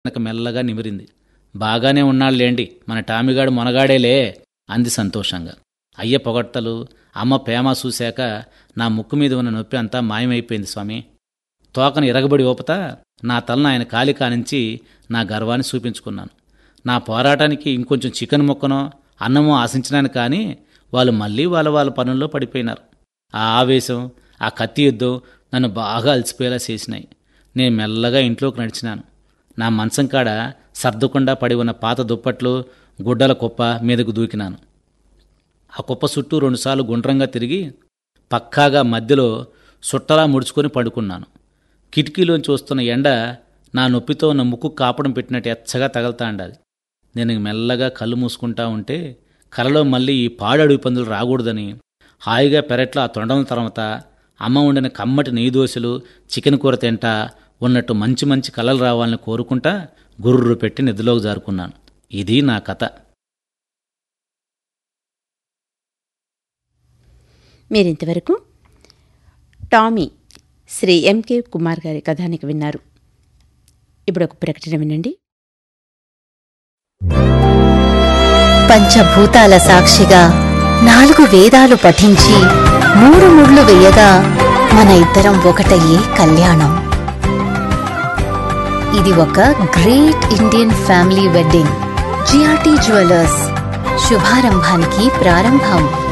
వెనక మెల్లగా నిమిరింది బాగానే ఉన్నాళ్ళేండి మన టామిగాడు మొనగాడేలే అంది సంతోషంగా అయ్య పొగడ్తలు అమ్మ ప్రేమ చూశాక నా ముక్కు మీద ఉన్న నొప్పి అంతా మాయమైపోయింది స్వామి తోకను ఇరగబడి ఊపతా నా తలను ఆయన కాలి కానించి నా గర్వాన్ని చూపించుకున్నాను నా పోరాటానికి ఇంకొంచెం చికెన్ ముక్కనో అన్నమో ఆశించినాను కానీ వాళ్ళు మళ్ళీ వాళ్ళ వాళ్ళ పనుల్లో పడిపోయినారు ఆ ఆవేశం ఆ కత్తి యుద్ధం నన్ను బాగా అలసిపోయేలా చేసినాయి నేను మెల్లగా ఇంట్లోకి నడిచినాను నా మంచం కాడ సర్దుకుండా పడి ఉన్న పాత దుప్పట్లు గుడ్డల కుప్ప మీదకు దూకినాను ఆ కుప్ప చుట్టూ రెండుసార్లు గుండ్రంగా తిరిగి పక్కాగా మధ్యలో సుట్టలా ముడుచుకొని పడుకున్నాను కిటికీలోంచి వస్తున్న ఎండ నా నొప్పితో ఉన్న ముక్కు కాపడం పెట్టినట్టు ఎచ్చగా తగలుతా ఉండాది నేను మెల్లగా కళ్ళు మూసుకుంటా ఉంటే కలలో మళ్ళీ ఈ పాడడుగు పందులు రాకూడదని హాయిగా పెరట్లో ఆ తొండం తర్వాత అమ్మ వండిన కమ్మటి నెయ్యి దోశలు చికెన్ కూర తింటా ఉన్నట్టు మంచి మంచి కలలు రావాలని కోరుకుంటా గుర్రు పెట్టి నిద్రలోకి జారుకున్నాను ఇది నా కథ మీరింతవరకు టామీ శ్రీ ఎంకే కుమార్ గారి కథానికి విన్నారు ఇప్పుడు ఒక ప్రకటన వినండి పంచభూతాల సాక్షిగా నాలుగు వేదాలు పఠించి మూడు ముళ్ళు వేయగా మన ఇద్దరం ఒకటయ్యే కళ్యాణం ఇది ఒక great Indian family wedding GRT jewellers శుభారంభానికి ప్రారంభం